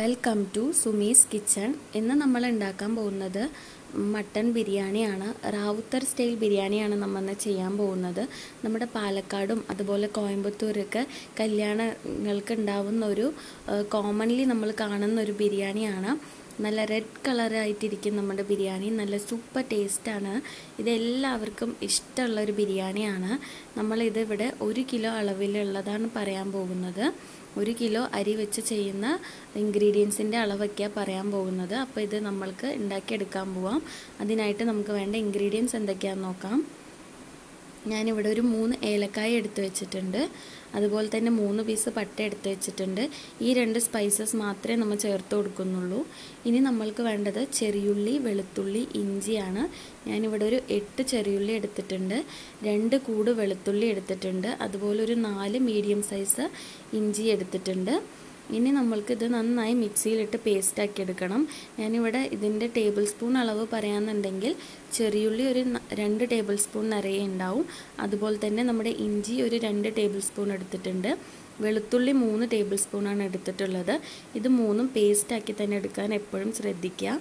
welcome to Sumi's kitchen ഇന്ന് നമ്മൾ ഉണ്ടാക്കാൻ പോകുന്നത് മട്ടൺ ബിരിയാണിയാണ് റാവുത്തർ സ്റ്റൈൽ ബിരിയാണിയാണ് നമ്മൾ ഇന്ന് ചെയ്യാൻ പോകുന്നത് നമ്മുടെ പാലക്കാടും അതുപോലെ കോയമ്പത്തൂരൊക്കെ കല്യാണങ്ങൾക്ക് ഉണ്ടാവുന്ന ഒരു കോമൺലി നമ്മൾ കാണുന്ന ഒരു ബിരിയാണിയാണ് നല്ല റെഡ് കളറായിട്ടിരിക്കും നമ്മുടെ ബിരിയാണി നല്ല സൂപ്പർ ടേസ്റ്റാണ് ഇതെല്ലാവർക്കും ഇഷ്ടമുള്ള ഒരു ബിരിയാണിയാണ് നമ്മളിത് ഇവിടെ ഒരു കിലോ അളവിലുള്ളതാണ് പറയാൻ പോകുന്നത് ഒരു കിലോ അരി വെച്ച് ചെയ്യുന്ന ഇൻഗ്രീഡിയൻസിൻ്റെ അളവൊക്കെയാണ് പറയാൻ പോകുന്നത് അപ്പോൾ ഇത് നമ്മൾക്ക് ഉണ്ടാക്കിയെടുക്കാൻ പോവാം അതിനായിട്ട് നമുക്ക് വേണ്ട ഇൻഗ്രീഡിയൻസ് എന്തൊക്കെയാണെന്ന് നോക്കാം ഞാനിവിടെ ഒരു മൂന്ന് ഏലക്കായ എടുത്ത് വെച്ചിട്ടുണ്ട് അതുപോലെ തന്നെ മൂന്ന് പീസ് പട്ട എടുത്ത് വെച്ചിട്ടുണ്ട് ഈ രണ്ട് സ്പൈസസ് മാത്രമേ നമ്മൾ ചേർത്ത് കൊടുക്കുന്നുള്ളൂ ഇനി നമ്മൾക്ക് വേണ്ടത് ചെറിയുള്ളി വെളുത്തുള്ളി ഇഞ്ചിയാണ് ഞാനിവിടെ ഒരു എട്ട് ചെറിയുള്ളി എടുത്തിട്ടുണ്ട് രണ്ട് കൂട് വെളുത്തുള്ളി എടുത്തിട്ടുണ്ട് അതുപോലെ ഒരു നാല് മീഡിയം സൈസ് ഇഞ്ചി എടുത്തിട്ടുണ്ട് ഇനി നമ്മൾക്ക് ഇത് നന്നായി മിക്സിയിലിട്ട് പേസ്റ്റാക്കി എടുക്കണം ഞാനിവിടെ ഇതിൻ്റെ ടേബിൾ സ്പൂൺ അളവ് പറയാമെന്നുണ്ടെങ്കിൽ ചെറിയുള്ളി ഒരു രണ്ട് ടേബിൾ സ്പൂൺ നിറയെ ഉണ്ടാവും അതുപോലെ തന്നെ നമ്മുടെ ഇഞ്ചി ഒരു രണ്ട് ടേബിൾ സ്പൂൺ എടുത്തിട്ടുണ്ട് വെളുത്തുള്ളി മൂന്ന് ടേബിൾ സ്പൂണാണ് എടുത്തിട്ടുള്ളത് ഇത് മൂന്നും പേസ്റ്റാക്കി തന്നെ എടുക്കാൻ എപ്പോഴും ശ്രദ്ധിക്കുക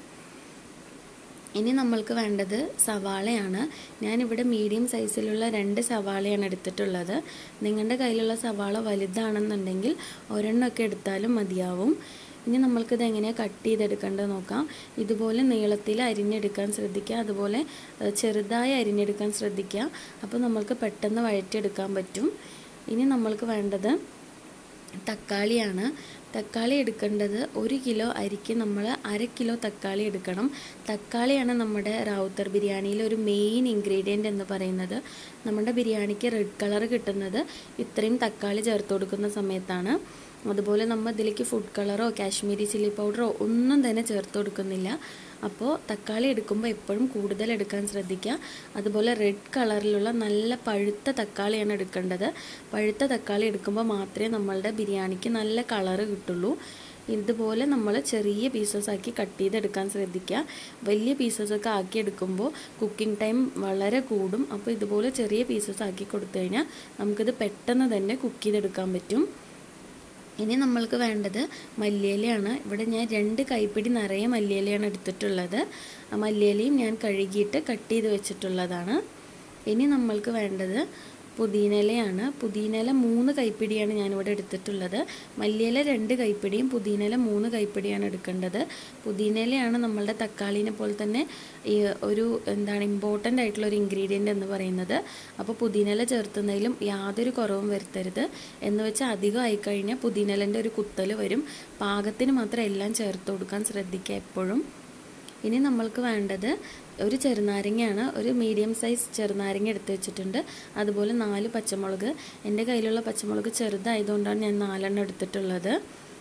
ഇനി നമ്മൾക്ക് വേണ്ടത് സവാളയാണ് ഞാനിവിടെ മീഡിയം സൈസിലുള്ള രണ്ട് സവാളയാണ് എടുത്തിട്ടുള്ളത് നിങ്ങളുടെ കയ്യിലുള്ള സവാള വലുതാണെന്നുണ്ടെങ്കിൽ ഒരെണ്ണമൊക്കെ എടുത്താലും മതിയാവും ഇനി നമ്മൾക്കിത് എങ്ങനെയാണ് കട്ട് ചെയ്തെടുക്കേണ്ടത് നോക്കാം ഇതുപോലെ നീളത്തിൽ അരിഞ്ഞെടുക്കാൻ ശ്രദ്ധിക്കുക അതുപോലെ ചെറുതായി അരിഞ്ഞെടുക്കാൻ ശ്രദ്ധിക്കുക അപ്പോൾ നമ്മൾക്ക് പെട്ടെന്ന് വഴറ്റിയെടുക്കാൻ പറ്റും ഇനി നമ്മൾക്ക് വേണ്ടത് തക്കാളിയാണ് തക്കാളി എടുക്കേണ്ടത് ഒരു കിലോ അരിക്ക് നമ്മൾ അര കിലോ തക്കാളി എടുക്കണം തക്കാളിയാണ് നമ്മുടെ റാവുത്തർ ബിരിയാണിയിലെ ഒരു മെയിൻ ഇൻഗ്രീഡിയൻ്റ് എന്ന് പറയുന്നത് നമ്മുടെ ബിരിയാണിക്ക് റെഡ് കളർ കിട്ടുന്നത് ഇത്രയും തക്കാളി ചേർത്ത് കൊടുക്കുന്ന സമയത്താണ് അതുപോലെ നമ്മൾ ഇതിലേക്ക് ഫുഡ് കളറോ കാശ്മീരി ചില്ലി പൗഡറോ ഒന്നും തന്നെ ചേർത്ത് കൊടുക്കുന്നില്ല അപ്പോൾ തക്കാളി എടുക്കുമ്പോൾ എപ്പോഴും കൂടുതൽ എടുക്കാൻ ശ്രദ്ധിക്കുക അതുപോലെ റെഡ് കളറിലുള്ള നല്ല പഴുത്ത തക്കാളിയാണ് എടുക്കേണ്ടത് പഴുത്ത തക്കാളി എടുക്കുമ്പോൾ മാത്രമേ നമ്മളുടെ ബിരിയാണിക്ക് നല്ല കളറ് കിട്ടുള്ളൂ ഇതുപോലെ നമ്മൾ ചെറിയ പീസസ് ആക്കി കട്ട് ചെയ്തെടുക്കാൻ ശ്രദ്ധിക്കുക വലിയ പീസസ് ഒക്കെ ആക്കി എടുക്കുമ്പോൾ കുക്കിംഗ് ടൈം വളരെ കൂടും അപ്പോൾ ഇതുപോലെ ചെറിയ പീസസ് ആക്കി കൊടുത്തു കഴിഞ്ഞാൽ നമുക്കിത് പെട്ടെന്ന് തന്നെ കുക്ക് ചെയ്തെടുക്കാൻ പറ്റും ഇനി നമ്മൾക്ക് വേണ്ടത് മല്ലിയിലയാണ് ഇവിടെ ഞാൻ രണ്ട് കൈപ്പിടി നിറയെ മല്ലിയിലയാണ് എടുത്തിട്ടുള്ളത് ആ മല്ലിയിലയും ഞാൻ കഴുകിയിട്ട് കട്ട് ചെയ്ത് വെച്ചിട്ടുള്ളതാണ് ഇനി നമ്മൾക്ക് വേണ്ടത് പുതിനയിലയാണ് പുതിനയില മൂന്ന് കൈപ്പിടിയാണ് ഞാനിവിടെ എടുത്തിട്ടുള്ളത് മല്ലിയില രണ്ട് കൈപ്പിടിയും പുതിനയില മൂന്ന് കൈപ്പിടിയാണ് എടുക്കേണ്ടത് പുതിനയിലയാണ് നമ്മളുടെ തക്കാളിനെ പോലെ തന്നെ ഈ ഒരു എന്താണ് ഇമ്പോർട്ടൻ്റ് ആയിട്ടുള്ള ഒരു ഇൻഗ്രീഡിയൻ്റ് എന്ന് പറയുന്നത് അപ്പോൾ പുതിനയില ചേർത്തുന്നതിലും യാതൊരു കുറവും വരുത്തരുത് എന്ന് വെച്ചാൽ അധികം ആയിക്കഴിഞ്ഞാൽ പുതിനയിലൻ്റെ ഒരു കുത്തൽ വരും പാകത്തിന് മാത്രം എല്ലാം ചേർത്ത് കൊടുക്കാൻ ശ്രദ്ധിക്കുക എപ്പോഴും ഇനി നമ്മൾക്ക് വേണ്ടത് ഒരു ചെറുനാരങ്ങയാണ് ഒരു മീഡിയം സൈസ് ചെറുനാരങ്ങ എടുത്ത് വെച്ചിട്ടുണ്ട് അതുപോലെ നാല് പച്ചമുളക് എൻ്റെ കയ്യിലുള്ള പച്ചമുളക് ചെറുതായതുകൊണ്ടാണ് ഞാൻ നാലെണ്ണം എടുത്തിട്ടുള്ളത്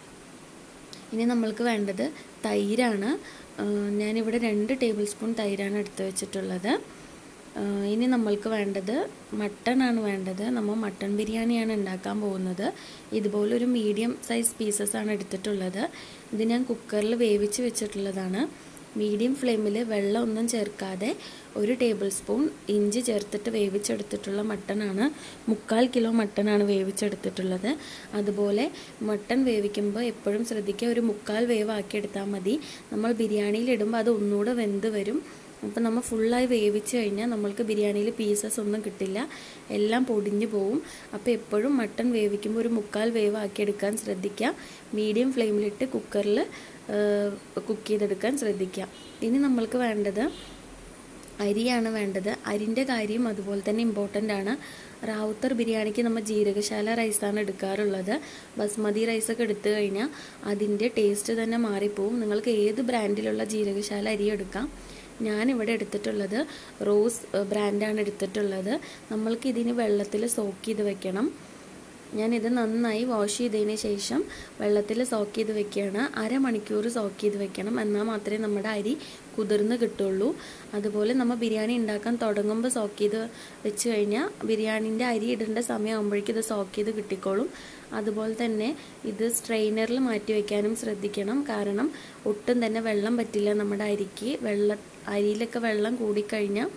ഇനി നമ്മൾക്ക് വേണ്ടത് തൈരാണ് ഞാനിവിടെ രണ്ട് ടേബിൾ സ്പൂൺ തൈരാണ് എടുത്ത് വെച്ചിട്ടുള്ളത് ഇനി നമ്മൾക്ക് വേണ്ടത് മട്ടണാണ് വേണ്ടത് നമ്മൾ മട്ടൺ ബിരിയാണിയാണ് ഉണ്ടാക്കാൻ പോകുന്നത് ഇതുപോലൊരു മീഡിയം സൈസ് പീസസ് ആണ് എടുത്തിട്ടുള്ളത് ഇത് ഞാൻ കുക്കറിൽ വേവിച്ച് വെച്ചിട്ടുള്ളതാണ് മീഡിയം ഫ്ലെയിമിൽ വെള്ളം ഒന്നും ചേർക്കാതെ ഒരു ടേബിൾ സ്പൂൺ ഇഞ്ചി ചേർത്തിട്ട് വേവിച്ചെടുത്തിട്ടുള്ള മട്ടനാണ് മുക്കാൽ കിലോ മട്ടനാണ് വേവിച്ചെടുത്തിട്ടുള്ളത് അതുപോലെ മട്ടൺ വേവിക്കുമ്പോൾ എപ്പോഴും ശ്രദ്ധിക്കുക ഒരു മുക്കാൽ വേവ് ആക്കിയെടുത്താൽ മതി നമ്മൾ ബിരിയാണിയിൽ ഇടുമ്പോൾ അത് ഒന്നുകൂടെ വെന്ത് വരും അപ്പോൾ നമ്മൾ ഫുള്ളായി വേവിച്ച് കഴിഞ്ഞാൽ നമ്മൾക്ക് ബിരിയാണിയിൽ പീസസ് ഒന്നും കിട്ടില്ല എല്ലാം പൊടിഞ്ഞു പോവും അപ്പോൾ എപ്പോഴും മട്ടൺ വേവിക്കുമ്പോൾ ഒരു മുക്കാൽ വേവ് ആക്കിയെടുക്കാൻ ശ്രദ്ധിക്കുക മീഡിയം ഫ്ലെയിമിലിട്ട് കുക്കറിൽ കുക്ക് ചെയ്തെടുക്കാൻ ശ്രദ്ധിക്കുക ഇനി നമ്മൾക്ക് വേണ്ടത് അരിയാണ് വേണ്ടത് അരിൻ്റെ കാര്യം അതുപോലെ തന്നെ ഇമ്പോർട്ടൻ്റ് ആണ് റാവുത്തർ ബിരിയാണിക്ക് നമ്മൾ ജീരകശാല റൈസാണ് എടുക്കാറുള്ളത് ബസ്മതി റൈസൊക്കെ എടുത്തു കഴിഞ്ഞാൽ അതിൻ്റെ ടേസ്റ്റ് തന്നെ മാറിപ്പോവും നിങ്ങൾക്ക് ഏത് ബ്രാൻഡിലുള്ള ജീരകശാല അരി എടുക്കാം ഞാനിവിടെ എടുത്തിട്ടുള്ളത് റോസ് ബ്രാൻഡാണ് എടുത്തിട്ടുള്ളത് നമ്മൾക്ക് ഇതിന് വെള്ളത്തിൽ സോക്ക് ചെയ്ത് വെക്കണം ഞാനിത് നന്നായി വാഷ് ചെയ്തതിന് ശേഷം വെള്ളത്തിൽ സോക്ക് ചെയ്ത് വെക്കുകയാണ് അരമണിക്കൂർ സോക്ക് ചെയ്ത് വെക്കണം എന്നാൽ മാത്രമേ നമ്മുടെ അരി കുതിർന്ന് കിട്ടുള്ളൂ അതുപോലെ നമ്മൾ ബിരിയാണി ഉണ്ടാക്കാൻ തുടങ്ങുമ്പോൾ സോക്ക് ചെയ്ത് വെച്ച് കഴിഞ്ഞാൽ ബിരിയാണീൻ്റെ അരി ഇടേണ്ട സമയമാകുമ്പോഴേക്കും ഇത് സോക്ക് ചെയ്ത് കിട്ടിക്കോളും അതുപോലെ തന്നെ ഇത് സ്ട്രെയിനറിൽ മാറ്റി വെക്കാനും ശ്രദ്ധിക്കണം കാരണം ഒട്ടും തന്നെ വെള്ളം പറ്റില്ല നമ്മുടെ അരിക്ക് വെള്ള അരിയിലൊക്കെ വെള്ളം കൂടിക്കഴിഞ്ഞാൽ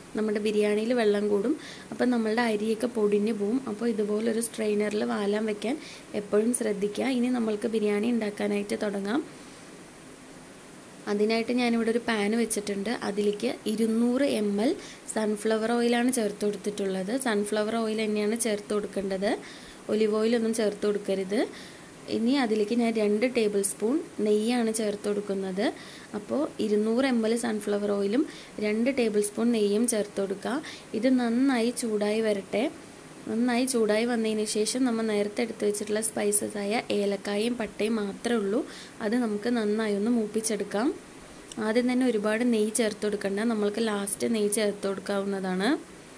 നമ്മുടെ ബിരിയാണിയിൽ വെള്ളം കൂടും അപ്പം നമ്മളുടെ അരിയൊക്കെ പൊടിഞ്ഞു പോവും അപ്പോൾ ഇതുപോലൊരു സ്ട്രെയിനറിൽ വാലാൻ വെക്കാൻ എപ്പോഴും ശ്രദ്ധിക്കുക ഇനി നമ്മൾക്ക് ബിരിയാണി ഉണ്ടാക്കാനായിട്ട് തുടങ്ങാം അതിനായിട്ട് ഞാനിവിടെ ഒരു പാൻ വെച്ചിട്ടുണ്ട് അതിലേക്ക് ഇരുന്നൂറ് എം എൽ സൺഫ്ലവർ ഓയിലാണ് ചേർത്ത് കൊടുത്തിട്ടുള്ളത് സൺഫ്ലവർ ഓയിൽ തന്നെയാണ് ചേർത്ത് കൊടുക്കേണ്ടത് ഒലിവ് ഓയിലൊന്നും ചേർത്ത് കൊടുക്കരുത് ഇനി അതിലേക്ക് ഞാൻ രണ്ട് ടേബിൾ സ്പൂൺ നെയ്യാണ് ചേർത്ത് കൊടുക്കുന്നത് അപ്പോൾ ഇരുന്നൂറ് എം എൽ സൺഫ്ലവർ ഓയിലും രണ്ട് ടേബിൾ സ്പൂൺ നെയ്യും ചേർത്ത് കൊടുക്കുക ഇത് നന്നായി ചൂടായി വരട്ടെ നന്നായി ചൂടായി വന്നതിന് ശേഷം നമ്മൾ നേരത്തെ എടുത്തു വെച്ചിട്ടുള്ള സ്പൈസസ് ആയ ഏലക്കായും പട്ടയും മാത്രമേ ഉള്ളൂ അത് നമുക്ക് നന്നായി ഒന്ന് മൂപ്പിച്ചെടുക്കാം ആദ്യം തന്നെ ഒരുപാട് നെയ്യ് ചേർത്ത് കൊടുക്കണ്ട നമ്മൾക്ക് ലാസ്റ്റ് നെയ്യ് ചേർത്ത് കൊടുക്കാവുന്നതാണ്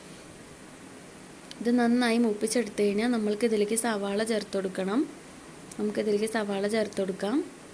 ഇത് നന്നായി മൂപ്പിച്ചെടുത്തു കഴിഞ്ഞാൽ നമ്മൾക്ക് ഇതിലേക്ക് സവാള ചേർത്ത് കൊടുക്കണം നമുക്ക് ഇതിലേക്ക് സവാള ചേർത്ത് കൊടുക്കാം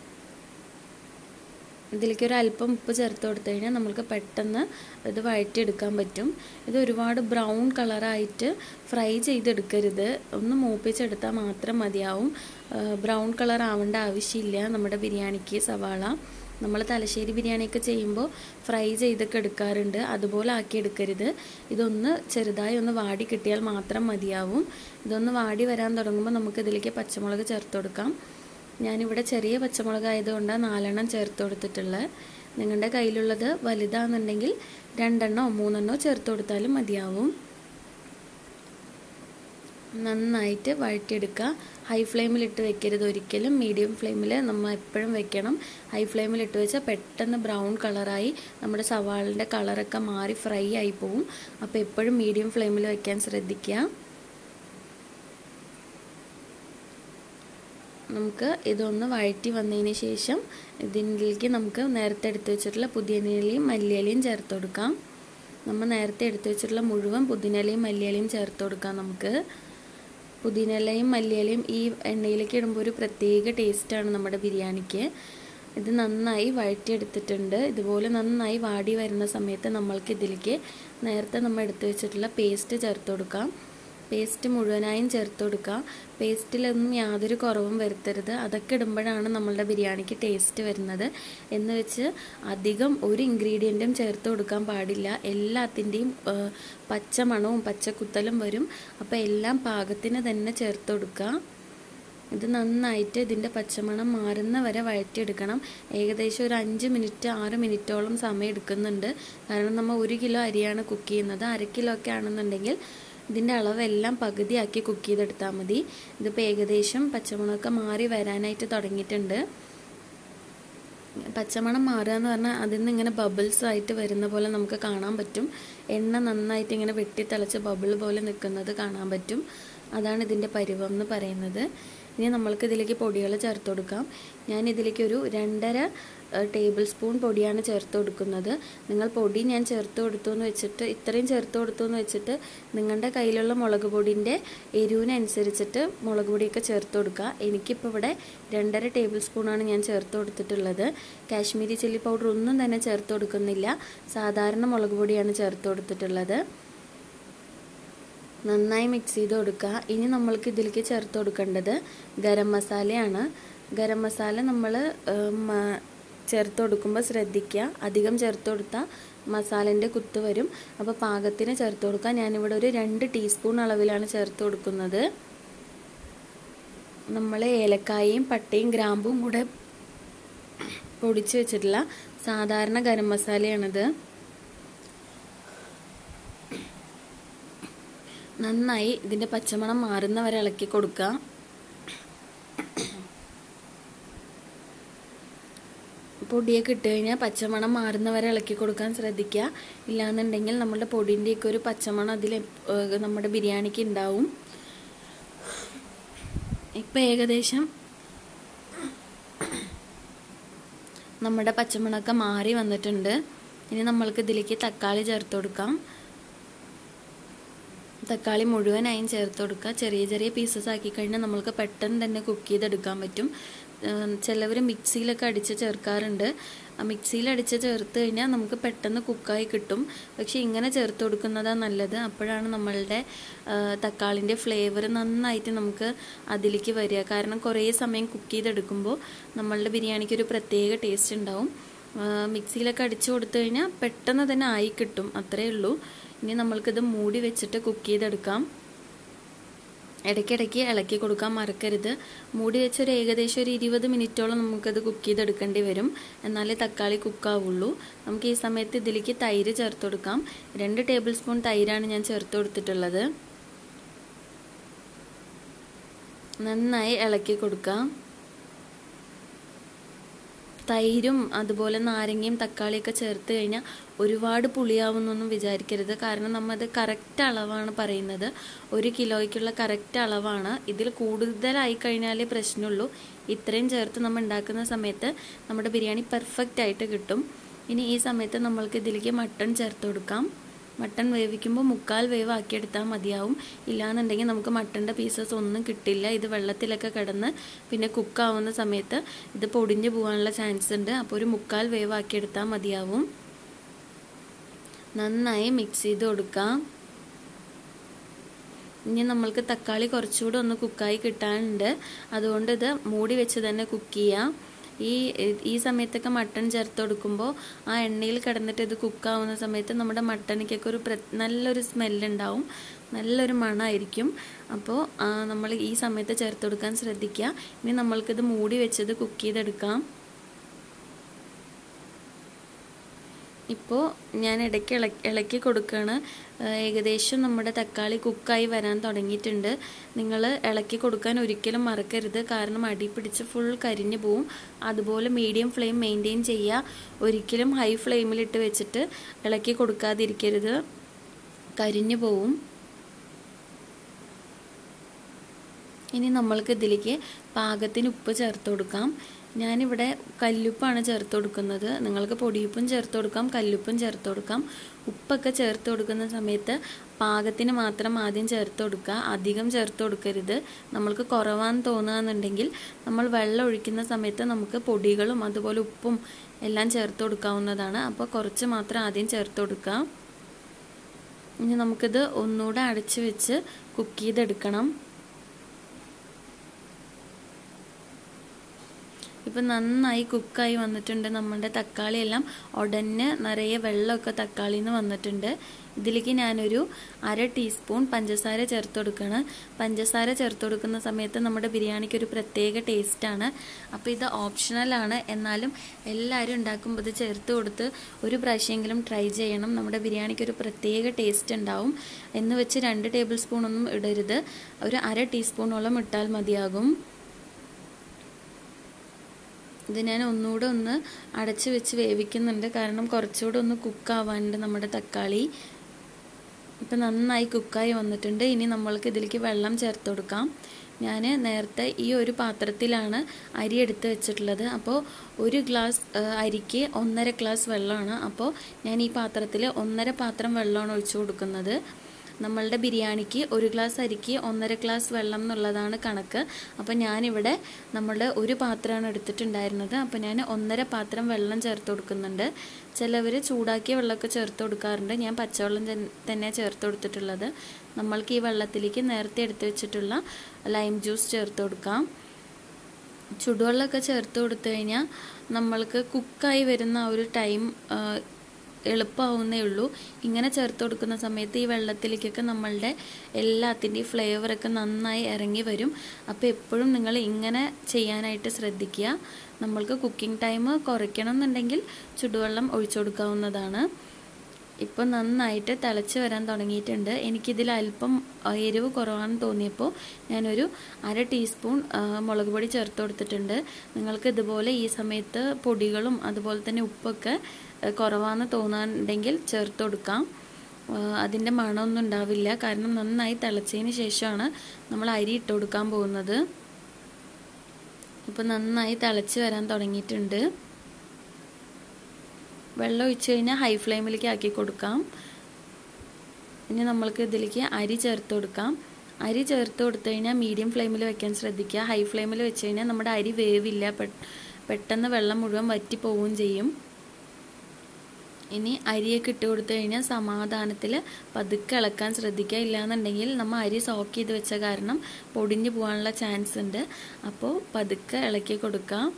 ഇതിലേക്ക് ഒരു അല്പം ഉപ്പ് ചേർത്ത് കൊടുത്തു കഴിഞ്ഞാൽ നമുക്ക് പെട്ടെന്ന് ഇത് വഴറ്റിയെടുക്കാൻ പറ്റും ഇത് ഒരുപാട് ബ്രൗൺ കളറായിട്ട് ഫ്രൈ ചെയ്തെടുക്കരുത് ഒന്ന് മൂപ്പിച്ചെടുത്താൽ മാത്രം മതിയാവും ബ്രൗൺ കളർ ആവേണ്ട ആവശ്യമില്ല നമ്മുടെ ബിരിയാണിക്ക് സവാള നമ്മൾ തലശ്ശേരി ബിരിയാണിയൊക്കെ ചെയ്യുമ്പോൾ ഫ്രൈ ചെയ്തൊക്കെ എടുക്കാറുണ്ട് അതുപോലെ ആക്കി എടുക്കരുത് ഇതൊന്ന് ചെറുതായി ഒന്ന് വാടി കിട്ടിയാൽ മാത്രം മതിയാവും ഇതൊന്ന് വാടി വരാൻ തുടങ്ങുമ്പോൾ നമുക്ക് ഇതിലേക്ക് പച്ചമുളക് ചേർത്ത് കൊടുക്കാം ഞാനിവിടെ ചെറിയ പച്ചമുളക് ആയതുകൊണ്ടാണ് നാലെണ്ണം ചേർത്ത് കൊടുത്തിട്ടുള്ളത് നിങ്ങളുടെ കയ്യിലുള്ളത് വലുതാണെന്നുണ്ടെങ്കിൽ രണ്ടെണ്ണോ മൂന്നെണ്ണോ ചേർത്ത് കൊടുത്താലും മതിയാവും നന്നായിട്ട് വഴറ്റിയെടുക്കുക ഹൈ ഫ്ലെയിമിൽ ഇട്ട് വെക്കരുത് ഒരിക്കലും മീഡിയം ഫ്ലെയിമിൽ നമ്മൾ എപ്പോഴും വെക്കണം ഹൈ ഫ്ലെയിമിൽ ഇട്ട് വെച്ചാൽ പെട്ടെന്ന് ബ്രൗൺ കളറായി നമ്മുടെ സവാളിൻ്റെ കളറൊക്കെ മാറി ഫ്രൈ ആയി പോവും അപ്പോൾ എപ്പോഴും മീഡിയം ഫ്ലെയിമിൽ വെക്കാൻ ശ്രദ്ധിക്കുക നമുക്ക് ഇതൊന്ന് വഴറ്റി വന്നതിന് ശേഷം ഇതിലേക്ക് നമുക്ക് നേരത്തെ എടുത്തു വെച്ചിട്ടുള്ള പുതിനയിലയും മല്ലിയിലയും ചേർത്ത് കൊടുക്കാം നമ്മൾ നേരത്തെ എടുത്തു വെച്ചിട്ടുള്ള മുഴുവൻ പുതിനയിലയും മല്ലിയിലയും ചേർത്ത് കൊടുക്കാം നമുക്ക് പുതിനയിലയും മല്ലിയിലയും ഈ എണ്ണയിലേക്ക് ഇടുമ്പോൾ ഒരു പ്രത്യേക ടേസ്റ്റാണ് നമ്മുടെ ബിരിയാണിക്ക് ഇത് നന്നായി വഴറ്റിയെടുത്തിട്ടുണ്ട് ഇതുപോലെ നന്നായി വാടി വരുന്ന സമയത്ത് നമ്മൾക്ക് ഇതിലേക്ക് നേരത്തെ നമ്മൾ എടുത്തു വെച്ചിട്ടുള്ള പേസ്റ്റ് ചേർത്ത് കൊടുക്കാം പേസ്റ്റ് മുഴുവനായും ചേർത്ത് കൊടുക്കുക പേസ്റ്റിലൊന്നും യാതൊരു കുറവും വരുത്തരുത് അതൊക്കെ ഇടുമ്പോഴാണ് നമ്മളുടെ ബിരിയാണിക്ക് ടേസ്റ്റ് വരുന്നത് എന്ന് വെച്ച് അധികം ഒരു ഇൻഗ്രീഡിയൻറ്റും ചേർത്ത് കൊടുക്കാൻ പാടില്ല എല്ലാത്തിൻ്റെയും പച്ച മണവും പച്ചക്കുത്തലും വരും അപ്പോൾ എല്ലാം പാകത്തിന് തന്നെ ചേർത്ത് കൊടുക്കുക ഇത് നന്നായിട്ട് ഇതിൻ്റെ പച്ചമണം മാറുന്ന വരെ വഴറ്റിയെടുക്കണം ഏകദേശം ഒരു അഞ്ച് മിനിറ്റ് ആറ് മിനിറ്റോളം സമയം എടുക്കുന്നുണ്ട് കാരണം നമ്മൾ ഒരു കിലോ അരിയാണ് കുക്ക് ചെയ്യുന്നത് അര കിലോ ഒക്കെ ആണെന്നുണ്ടെങ്കിൽ ഇതിൻ്റെ അളവെല്ലാം പകുതിയാക്കി കുക്ക് ചെയ്തെടുത്താൽ മതി ഇതിപ്പോൾ ഏകദേശം പച്ചമുളകൊക്കെ മാറി വരാനായിട്ട് തുടങ്ങിയിട്ടുണ്ട് പച്ചമണം മാറുക എന്ന് പറഞ്ഞാൽ അതിൽ നിന്ന് ഇങ്ങനെ ബബിൾസ് ആയിട്ട് വരുന്ന പോലെ നമുക്ക് കാണാൻ പറ്റും എണ്ണ നന്നായിട്ട് ഇങ്ങനെ വെട്ടിത്തിളച്ച് ബബിൾ പോലെ നിൽക്കുന്നത് കാണാൻ പറ്റും അതാണ് ഇതിൻ്റെ പരുവം എന്ന് പറയുന്നത് ഇനി നമ്മൾക്ക് ഇതിലേക്ക് പൊടികൾ ചേർത്ത് കൊടുക്കാം ഞാൻ ഇതിലേക്ക് ഒരു രണ്ടര ടേബിൾ സ്പൂൺ പൊടിയാണ് ചേർത്ത് കൊടുക്കുന്നത് നിങ്ങൾ പൊടി ഞാൻ ചേർത്ത് കൊടുത്തു എന്ന് വെച്ചിട്ട് ഇത്രയും ചേർത്ത് കൊടുത്തു എന്ന് വെച്ചിട്ട് നിങ്ങളുടെ കയ്യിലുള്ള മുളക് പൊടിൻ്റെ എരിവിനനുസരിച്ചിട്ട് മുളക് പൊടിയൊക്കെ ചേർത്ത് കൊടുക്കുക എനിക്കിപ്പോൾ ഇവിടെ രണ്ടര ടേബിൾ സ്പൂണാണ് ഞാൻ ചേർത്ത് കൊടുത്തിട്ടുള്ളത് കാശ്മീരി ചില്ലി പൗഡർ ഒന്നും തന്നെ ചേർത്ത് കൊടുക്കുന്നില്ല സാധാരണ മുളക് പൊടിയാണ് ചേർത്ത് കൊടുത്തിട്ടുള്ളത് നന്നായി മിക്സ് ചെയ്ത് കൊടുക്കുക ഇനി നമ്മൾക്ക് ഇതിലേക്ക് ചേർത്ത് കൊടുക്കേണ്ടത് ഗരം മസാലയാണ് ഗരം മസാല നമ്മൾ ചേർത്ത് കൊടുക്കുമ്പോൾ ശ്രദ്ധിക്കുക അധികം ചേർത്ത് കൊടുത്താൽ മസാലേൻ്റെ കുത്ത് വരും അപ്പോൾ പാകത്തിന് ചേർത്ത് കൊടുക്കുക ഞാനിവിടെ ഒരു രണ്ട് ടീസ്പൂൺ അളവിലാണ് ചേർത്ത് കൊടുക്കുന്നത് നമ്മൾ ഏലക്കായയും പട്ടയും ഗ്രാമ്പും കൂടെ പൊടിച്ച് വെച്ചിട്ടുള്ള സാധാരണ ഗരം മസാലയാണിത് നന്നായി ഇതിൻ്റെ പച്ചമണം മാറുന്ന വരെ ഇളക്കി കൊടുക്കുക പൊടിയൊക്കെ ഇട്ട് കഴിഞ്ഞാൽ പച്ചമണം മാറുന്ന വരെ ഇളക്കി കൊടുക്കാൻ ശ്രദ്ധിക്കുക ഇല്ലാന്നുണ്ടെങ്കിൽ നമ്മുടെ പൊടിൻ്റെയൊക്കെ ഒരു പച്ചമണം അതിൽ നമ്മുടെ ബിരിയാണിക്ക് ഉണ്ടാവും ഇപ്പം ഏകദേശം നമ്മുടെ പച്ചമണമൊക്കെ മാറി വന്നിട്ടുണ്ട് ഇനി നമ്മൾക്ക് ഇതിലേക്ക് തക്കാളി ചേർത്ത് കൊടുക്കാം തക്കാളി മുഴുവനായും ചേർത്ത് കൊടുക്കുക ചെറിയ ചെറിയ പീസസ് ആക്കി കഴിഞ്ഞാൽ നമ്മൾക്ക് പെട്ടെന്ന് തന്നെ കുക്ക് ചെയ്തെടുക്കാൻ പറ്റും ചിലവർ മിക്സിയിലൊക്കെ അടിച്ച് ചേർക്കാറുണ്ട് ആ മിക്സിയിൽ അടിച്ച് ചേർത്ത് കഴിഞ്ഞാൽ നമുക്ക് പെട്ടെന്ന് കുക്കായി കിട്ടും പക്ഷേ ഇങ്ങനെ ചേർത്ത് കൊടുക്കുന്നതാണ് നല്ലത് അപ്പോഴാണ് നമ്മളുടെ തക്കാളിൻ്റെ ഫ്ലേവർ നന്നായിട്ട് നമുക്ക് അതിലേക്ക് വരിക കാരണം കുറേ സമയം കുക്ക് ചെയ്തെടുക്കുമ്പോൾ നമ്മളുടെ ബിരിയാണിക്ക് ഒരു പ്രത്യേക ടേസ്റ്റ് ഉണ്ടാവും മിക്സിയിലൊക്കെ അടിച്ചു കൊടുത്തു കഴിഞ്ഞാൽ പെട്ടെന്ന് തന്നെ ആയി കിട്ടും അത്രയേ ഉള്ളൂ ഇനി നമ്മൾക്കിത് മൂടി വെച്ചിട്ട് കുക്ക് ചെയ്തെടുക്കാം ഇടയ്ക്കിടയ്ക്ക് ഇളക്കി കൊടുക്കാൻ മറക്കരുത് മൂടി വെച്ച് ഒരു ഏകദേശം ഒരു ഇരുപത് മിനിറ്റോളം നമുക്കത് കുക്ക് ചെയ്തെടുക്കേണ്ടി വരും എന്നാലേ തക്കാളി കുക്കാവുള്ളൂ നമുക്ക് ഈ സമയത്ത് ഇതിലേക്ക് തൈര് ചേർത്ത് കൊടുക്കാം രണ്ട് ടേബിൾ സ്പൂൺ തൈരാണ് ഞാൻ ചേർത്ത് കൊടുത്തിട്ടുള്ളത് നന്നായി ഇളക്കി കൊടുക്കാം തൈരും അതുപോലെ നാരങ്ങയും തക്കാളിയൊക്കെ ചേർത്ത് കഴിഞ്ഞാൽ ഒരുപാട് പുളിയാവുന്നൊന്നും വിചാരിക്കരുത് കാരണം നമ്മൾ അത് കറക്റ്റ് അളവാണ് പറയുന്നത് ഒരു കിലോയ്ക്കുള്ള കറക്റ്റ് അളവാണ് ഇതിൽ കൂടുതലായി കഴിഞ്ഞാലേ പ്രശ്നമുള്ളൂ ഇത്രയും ചേർത്ത് നമ്മൾ ഉണ്ടാക്കുന്ന സമയത്ത് നമ്മുടെ ബിരിയാണി പെർഫെക്റ്റ് ആയിട്ട് കിട്ടും ഇനി ഈ സമയത്ത് നമ്മൾക്ക് ഇതിലേക്ക് മട്ടൺ ചേർത്ത് കൊടുക്കാം മട്ടൺ വേവിക്കുമ്പോൾ മുക്കാൽ വേവ് ആക്കിയെടുത്താൽ മതിയാവും ഇല്ലാന്നുണ്ടെങ്കിൽ നമുക്ക് മട്ടൻ്റെ പീസസ് ഒന്നും കിട്ടില്ല ഇത് വെള്ളത്തിലൊക്കെ കിടന്ന് പിന്നെ കുക്കാവുന്ന സമയത്ത് ഇത് പൊടിഞ്ഞു പോകാനുള്ള ചാൻസ് ഉണ്ട് അപ്പോൾ ഒരു മുക്കാൽ വേവ് ആക്കിയെടുത്താൽ മതിയാവും നന്നായി മിക്സ് ചെയ്ത് കൊടുക്കാം ഇനി നമ്മൾക്ക് തക്കാളി കുറച്ചുകൂടെ ഒന്ന് കുക്കായി കിട്ടാനുണ്ട് അതുകൊണ്ട് ഇത് മൂടി വെച്ച് തന്നെ കുക്ക് ചെയ്യാം ഈ ഈ സമയത്തൊക്കെ മട്ടൺ ചേർത്ത് കൊടുക്കുമ്പോൾ ആ എണ്ണയിൽ കിടന്നിട്ട് ഇത് കുക്കാവുന്ന സമയത്ത് നമ്മുടെ മട്ടണിക്കൊക്കെ ഒരു നല്ലൊരു സ്മെല്ലുണ്ടാവും നല്ലൊരു മണമായിരിക്കും അപ്പോൾ നമ്മൾ ഈ സമയത്ത് ചേർത്ത് കൊടുക്കാൻ ശ്രദ്ധിക്കുക ഇനി നമ്മൾക്കിത് മൂടി വെച്ചത് കുക്ക് ചെയ്തെടുക്കാം ഇപ്പോൾ ഞാൻ ഇടയ്ക്ക് ഇളക്കി ഇളക്കി കൊടുക്കുകയാണ് ഏകദേശം നമ്മുടെ തക്കാളി കുക്കായി വരാൻ തുടങ്ങിയിട്ടുണ്ട് നിങ്ങൾ ഇളക്കി കൊടുക്കാൻ ഒരിക്കലും മറക്കരുത് കാരണം അടി പിടിച്ച് ഫുൾ കരിഞ്ഞു പോവും അതുപോലെ മീഡിയം ഫ്ലെയിം മെയിൻറ്റെയിൻ ചെയ്യുക ഒരിക്കലും ഹൈ ഫ്ലെയിമിലിട്ട് വെച്ചിട്ട് ഇളക്കി കൊടുക്കാതിരിക്കരുത് കരിഞ്ഞു പോവും ഇനി നമ്മൾക്ക് ഇതിലേക്ക് പാകത്തിന് ഉപ്പ് ചേർത്ത് കൊടുക്കാം ഞാനിവിടെ കല്ലുപ്പാണ് ചേർത്ത് കൊടുക്കുന്നത് നിങ്ങൾക്ക് പൊടിയുപ്പും ചേർത്ത് കൊടുക്കാം കല്ലുപ്പും ചേർത്ത് കൊടുക്കാം ഉപ്പൊക്കെ ചേർത്ത് കൊടുക്കുന്ന സമയത്ത് പാകത്തിന് മാത്രം ആദ്യം ചേർത്ത് കൊടുക്കുക അധികം ചേർത്ത് കൊടുക്കരുത് നമ്മൾക്ക് കുറവാന്ന് തോന്നുകയെന്നുണ്ടെങ്കിൽ നമ്മൾ വെള്ളം ഒഴിക്കുന്ന സമയത്ത് നമുക്ക് പൊടികളും അതുപോലെ ഉപ്പും എല്ലാം ചേർത്ത് കൊടുക്കാവുന്നതാണ് അപ്പോൾ കുറച്ച് മാത്രം ആദ്യം ചേർത്ത് കൊടുക്കുക ഇനി നമുക്കിത് ഒന്നുകൂടെ അടച്ച് വെച്ച് കുക്ക് ചെയ്തെടുക്കണം ഇപ്പം നന്നായി കുക്കായി വന്നിട്ടുണ്ട് നമ്മുടെ തക്കാളി എല്ലാം ഉടനെ നിറയെ വെള്ളമൊക്കെ തക്കാളിയിൽ നിന്ന് വന്നിട്ടുണ്ട് ഇതിലേക്ക് ഞാനൊരു അര ടീസ്പൂൺ പഞ്ചസാര ചേർത്ത് കൊടുക്കണം പഞ്ചസാര ചേർത്ത് കൊടുക്കുന്ന സമയത്ത് നമ്മുടെ ബിരിയാണിക്ക് ഒരു പ്രത്യേക ടേസ്റ്റാണ് അപ്പോൾ ഇത് ഓപ്ഷണലാണ് എന്നാലും എല്ലാവരും ഉണ്ടാക്കുമ്പോൾ ഇത് ചേർത്ത് കൊടുത്ത് ഒരു പ്രാവശ്യമെങ്കിലും ട്രൈ ചെയ്യണം നമ്മുടെ ബിരിയാണിക്ക് ഒരു പ്രത്യേക ടേസ്റ്റ് ഉണ്ടാവും എന്ന് വെച്ച് രണ്ട് ടേബിൾ സ്പൂണൊന്നും ഇടരുത് ഒരു അര ടീസ്പൂണോളം ഇട്ടാൽ മതിയാകും ഇത് ഞാൻ ഒന്നുകൂടെ ഒന്ന് അടച്ച് വെച്ച് വേവിക്കുന്നുണ്ട് കാരണം കുറച്ചുകൂടെ ഒന്ന് കുക്കാവാനുണ്ട് നമ്മുടെ തക്കാളി ഇപ്പം നന്നായി കുക്കായി വന്നിട്ടുണ്ട് ഇനി നമ്മൾക്ക് ഇതിലേക്ക് വെള്ളം ചേർത്ത് കൊടുക്കാം ഞാൻ നേരത്തെ ഈ ഒരു പാത്രത്തിലാണ് അരി എടുത്ത് വെച്ചിട്ടുള്ളത് അപ്പോൾ ഒരു ഗ്ലാസ് അരിക്ക് ഒന്നര ഗ്ലാസ് വെള്ളമാണ് അപ്പോൾ ഞാൻ ഈ പാത്രത്തിൽ ഒന്നര പാത്രം വെള്ളമാണ് ഒഴിച്ചു കൊടുക്കുന്നത് നമ്മളുടെ ബിരിയാണിക്ക് ഒരു ഗ്ലാസ് അരിക്ക് ഒന്നര ഗ്ലാസ് വെള്ളം എന്നുള്ളതാണ് കണക്ക് അപ്പോൾ ഞാനിവിടെ നമ്മളുടെ ഒരു പാത്രമാണ് എടുത്തിട്ടുണ്ടായിരുന്നത് അപ്പോൾ ഞാൻ ഒന്നര പാത്രം വെള്ളം ചേർത്ത് കൊടുക്കുന്നുണ്ട് ചിലവർ ചൂടാക്കിയ വെള്ളമൊക്കെ ചേർത്ത് കൊടുക്കാറുണ്ട് ഞാൻ പച്ചവെള്ളം തന്നെ ചേർത്ത് കൊടുത്തിട്ടുള്ളത് നമ്മൾക്ക് ഈ വെള്ളത്തിലേക്ക് നേരത്തെ എടുത്ത് വെച്ചിട്ടുള്ള ലൈം ജ്യൂസ് ചേർത്ത് കൊടുക്കാം ചുടുവെള്ളമൊക്കെ ചേർത്ത് കൊടുത്തു കഴിഞ്ഞാൽ നമ്മൾക്ക് കുക്കായി വരുന്ന ആ ഒരു ടൈം എളുപ്പമാവുന്നേ ഉള്ളൂ ഇങ്ങനെ ചേർത്ത് കൊടുക്കുന്ന സമയത്ത് ഈ വെള്ളത്തിലേക്കൊക്കെ നമ്മളുടെ എല്ലാത്തിൻ്റെയും ഫ്ലേവറൊക്കെ നന്നായി ഇറങ്ങി വരും അപ്പോൾ എപ്പോഴും നിങ്ങൾ ഇങ്ങനെ ചെയ്യാനായിട്ട് ശ്രദ്ധിക്കുക നമ്മൾക്ക് കുക്കിംഗ് ടൈം കുറയ്ക്കണം എന്നുണ്ടെങ്കിൽ ചുടുവെള്ളം ഒഴിച്ചു കൊടുക്കാവുന്നതാണ് ഇപ്പോൾ നന്നായിട്ട് തിളച്ച് വരാൻ തുടങ്ങിയിട്ടുണ്ട് എനിക്കിതിൽ അല്പം എരിവ് കുറവാണെന്ന് തോന്നിയപ്പോൾ ഞാനൊരു അര ടീസ്പൂൺ മുളക് പൊടി ചേർത്ത് കൊടുത്തിട്ടുണ്ട് നിങ്ങൾക്ക് ഇതുപോലെ ഈ സമയത്ത് പൊടികളും അതുപോലെ തന്നെ ഉപ്പൊക്കെ കുറവാണെന്ന് തോന്നാനുണ്ടെങ്കിൽ ചേർത്ത് കൊടുക്കാം അതിൻ്റെ മണമൊന്നും ഉണ്ടാവില്ല കാരണം നന്നായി തിളച്ചതിന് ശേഷമാണ് നമ്മൾ അരി ഇട്ട് കൊടുക്കാൻ പോകുന്നത് ഇപ്പോൾ നന്നായി തിളച്ച് വരാൻ തുടങ്ങിയിട്ടുണ്ട് വെള്ളം ഒഴിച്ച് കഴിഞ്ഞാൽ ഹൈ ഫ്ലെയിമിലേക്ക് ആക്കി കൊടുക്കാം ഇനി നമ്മൾക്ക് ഇതിലേക്ക് അരി ചേർത്ത് കൊടുക്കാം അരി ചേർത്ത് കൊടുത്തു കഴിഞ്ഞാൽ മീഡിയം ഫ്ലെയിമിൽ വെക്കാൻ ശ്രദ്ധിക്കുക ഹൈ ഫ്ലെയിമിൽ വെച്ച് കഴിഞ്ഞാൽ നമ്മുടെ അരി വേവില്ല പെട്ടെന്ന് വെള്ളം മുഴുവൻ വറ്റി പോവുകയും ചെയ്യും ഇനി അരിയൊക്കെ ഇട്ട് കൊടുത്തു കഴിഞ്ഞാൽ സമാധാനത്തിൽ പതുക്കെ ഇളക്കാൻ ശ്രദ്ധിക്കുക ഇല്ലാന്നുണ്ടെങ്കിൽ നമ്മൾ അരി സോക്ക് ചെയ്ത് വെച്ച കാരണം പൊടിഞ്ഞു പോകാനുള്ള ചാൻസ് ഉണ്ട് അപ്പോൾ പതുക്കെ ഇളക്കി കൊടുക്കാം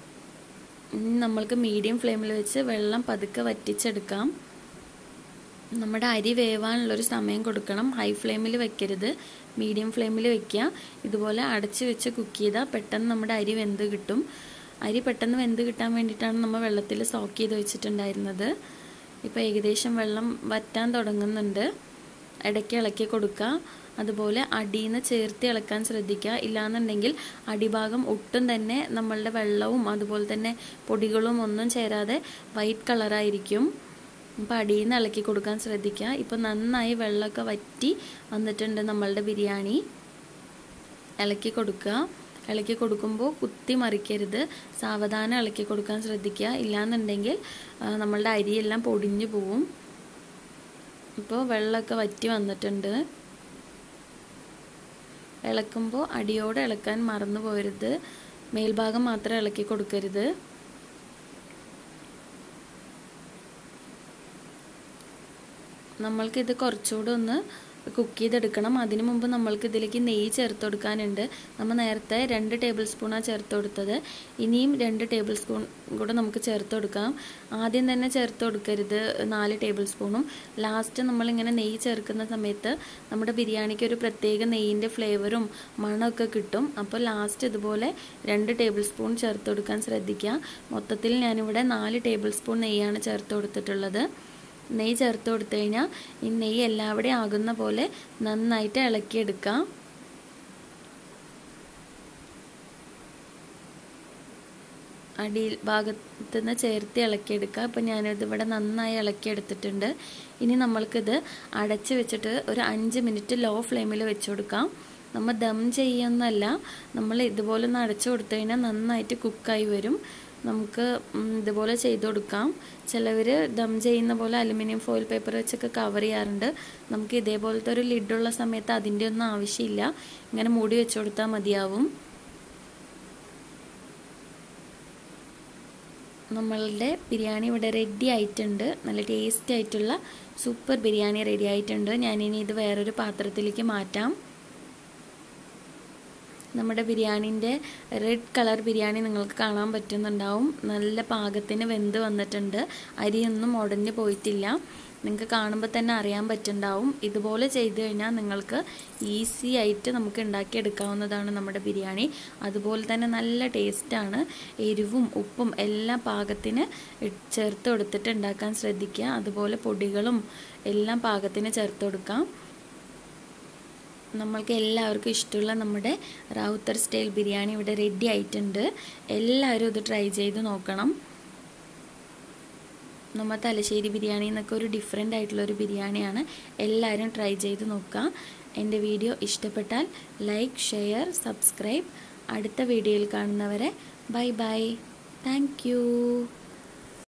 നമ്മൾക്ക് മീഡിയം ഫ്ലെയിമിൽ വെച്ച് വെള്ളം പതുക്കെ വറ്റിച്ചെടുക്കാം നമ്മുടെ അരി വേവാനുള്ളൊരു സമയം കൊടുക്കണം ഹൈ ഫ്ലെയിമിൽ വെക്കരുത് മീഡിയം ഫ്ലെയിമിൽ വെക്കുക ഇതുപോലെ അടച്ച് വെച്ച് കുക്ക് ചെയ്താൽ പെട്ടെന്ന് നമ്മുടെ അരി വെന്ത് കിട്ടും അരി പെട്ടെന്ന് വെന്ത് കിട്ടാൻ വേണ്ടിയിട്ടാണ് നമ്മൾ വെള്ളത്തിൽ സോക്ക് ചെയ്ത് വെച്ചിട്ടുണ്ടായിരുന്നത് ഇപ്പോൾ ഏകദേശം വെള്ളം വറ്റാൻ തുടങ്ങുന്നുണ്ട് ഇടയ്ക്ക് ഇളക്കി കൊടുക്കുക അതുപോലെ അടിയിൽ നിന്ന് ചേർത്ത് ഇളക്കാൻ ശ്രദ്ധിക്കുക ഇല്ലാന്നുണ്ടെങ്കിൽ അടിഭാഗം ഒട്ടും തന്നെ നമ്മളുടെ വെള്ളവും അതുപോലെ തന്നെ പൊടികളും ഒന്നും ചേരാതെ വൈറ്റ് കളറായിരിക്കും അപ്പോൾ അടിയിൽ നിന്ന് ഇളക്കി കൊടുക്കാൻ ശ്രദ്ധിക്കുക ഇപ്പോൾ നന്നായി വെള്ളമൊക്കെ വറ്റി വന്നിട്ടുണ്ട് നമ്മളുടെ ബിരിയാണി ഇളക്കി കൊടുക്കുക ഇളക്കി കൊടുക്കുമ്പോൾ കുത്തി മറിക്കരുത് സാവധാനം ഇളക്കി കൊടുക്കാൻ ശ്രദ്ധിക്കുക ഇല്ലാന്നുണ്ടെങ്കിൽ നമ്മളുടെ അരിയെല്ലാം പൊടിഞ്ഞു പോവും ഇപ്പോൾ വെള്ളമൊക്കെ വറ്റി വന്നിട്ടുണ്ട് ഇളക്കുമ്പോൾ അടിയോടെ ഇളക്കാൻ മറന്നു പോരുത് മേൽഭാഗം മാത്രം ഇളക്കി കൊടുക്കരുത് നമ്മൾക്കിത് കുറച്ചുകൂടെ ഒന്ന് കുക്ക് ചെയ്തെടുക്കണം അതിനു മുമ്പ് നമ്മൾക്ക് ഇതിലേക്ക് നെയ്യ് ചേർത്ത് കൊടുക്കാനുണ്ട് നമ്മൾ നേരത്തെ രണ്ട് ടേബിൾ സ്പൂണാണ് ചേർത്ത് കൊടുത്തത് ഇനിയും രണ്ട് ടേബിൾ സ്പൂൺ കൂടെ നമുക്ക് ചേർത്ത് കൊടുക്കാം ആദ്യം തന്നെ ചേർത്ത് കൊടുക്കരുത് നാല് ടേബിൾ സ്പൂണും ലാസ്റ്റ് നമ്മളിങ്ങനെ നെയ്യ് ചേർക്കുന്ന സമയത്ത് നമ്മുടെ ബിരിയാണിക്ക് ഒരു പ്രത്യേക നെയ്യിൻ്റെ ഫ്ലേവറും മണമൊക്കെ കിട്ടും അപ്പോൾ ലാസ്റ്റ് ഇതുപോലെ രണ്ട് ടേബിൾ സ്പൂൺ ചേർത്ത് കൊടുക്കാൻ ശ്രദ്ധിക്കുക മൊത്തത്തിൽ ഞാനിവിടെ നാല് ടേബിൾ സ്പൂൺ നെയ്യാണ് ചേർത്ത് കൊടുത്തിട്ടുള്ളത് നെയ്യ് ചേർത്ത് കൊടുത്തു കഴിഞ്ഞാൽ ഈ നെയ്യ് എല്ലാവിടെയും ആകുന്ന പോലെ നന്നായിട്ട് ഇളക്കിയെടുക്കാം അടിയിൽ ഭാഗത്ത് നിന്ന് ചേർത്ത് ഇളക്കിയെടുക്കുക അപ്പോൾ ഞാനിത് ഇവിടെ നന്നായി ഇളക്കിയെടുത്തിട്ടുണ്ട് ഇനി നമ്മൾക്കിത് അടച്ച് വെച്ചിട്ട് ഒരു അഞ്ച് മിനിറ്റ് ലോ ഫ്ലെയിമിൽ വെച്ച് കൊടുക്കാം നമ്മൾ ദം ചെയ്യുന്നല്ല നമ്മൾ ഇതുപോലെ ഒന്ന് അടച്ചു കൊടുത്തു കഴിഞ്ഞാൽ നന്നായിട്ട് കുക്കായി വരും നമുക്ക് ഇതുപോലെ ചെയ്ത് കൊടുക്കാം ചിലവർ ദം ചെയ്യുന്ന പോലെ അലുമിനിയം ഫോയിൽ പേപ്പർ വെച്ചൊക്കെ കവർ ചെയ്യാറുണ്ട് നമുക്ക് ഇതേപോലത്തെ ഒരു ലിഡുള്ള സമയത്ത് അതിൻ്റെ ഒന്നും ആവശ്യമില്ല ഇങ്ങനെ മൂടി വെച്ച് കൊടുത്താൽ മതിയാവും നമ്മളുടെ ബിരിയാണി ഇവിടെ റെഡി ആയിട്ടുണ്ട് നല്ല ടേസ്റ്റി ആയിട്ടുള്ള സൂപ്പർ ബിരിയാണി റെഡി ആയിട്ടുണ്ട് ഞാനിനി ഇത് വേറൊരു പാത്രത്തിലേക്ക് മാറ്റാം നമ്മുടെ ബിരിയാണീൻ്റെ റെഡ് കളർ ബിരിയാണി നിങ്ങൾക്ക് കാണാൻ പറ്റുന്നുണ്ടാവും നല്ല പാകത്തിന് വെന്ത് വന്നിട്ടുണ്ട് അരിയൊന്നും ഉടഞ്ഞു പോയിട്ടില്ല നിങ്ങൾക്ക് കാണുമ്പോൾ തന്നെ അറിയാൻ പറ്റുന്നുണ്ടാവും ഇതുപോലെ ചെയ്ത് കഴിഞ്ഞാൽ നിങ്ങൾക്ക് ഈസി ആയിട്ട് നമുക്ക് ഉണ്ടാക്കിയെടുക്കാവുന്നതാണ് നമ്മുടെ ബിരിയാണി അതുപോലെ തന്നെ നല്ല ടേസ്റ്റാണ് എരിവും ഉപ്പും എല്ലാം പാകത്തിന് ചേർത്ത് കൊടുത്തിട്ട് ഉണ്ടാക്കാൻ ശ്രദ്ധിക്കുക അതുപോലെ പൊടികളും എല്ലാം പാകത്തിന് ചേർത്ത് കൊടുക്കാം നമ്മൾക്ക് എല്ലാവർക്കും ഇഷ്ടമുള്ള നമ്മുടെ റാവുത്തർ സ്റ്റൈൽ ബിരിയാണി ഇവിടെ റെഡി ആയിട്ടുണ്ട് എല്ലാവരും ഇത് ട്രൈ ചെയ്ത് നോക്കണം നമ്മൾ തലശ്ശേരി ബിരിയാണി എന്നൊക്കെ ഒരു ഡിഫറെൻ്റ് ആയിട്ടുള്ളൊരു ബിരിയാണിയാണ് എല്ലാവരും ട്രൈ ചെയ്ത് നോക്കുക എൻ്റെ വീഡിയോ ഇഷ്ടപ്പെട്ടാൽ ലൈക്ക് ഷെയർ സബ്സ്ക്രൈബ് അടുത്ത വീഡിയോയിൽ കാണുന്നവരെ ബൈ ബൈ താങ്ക്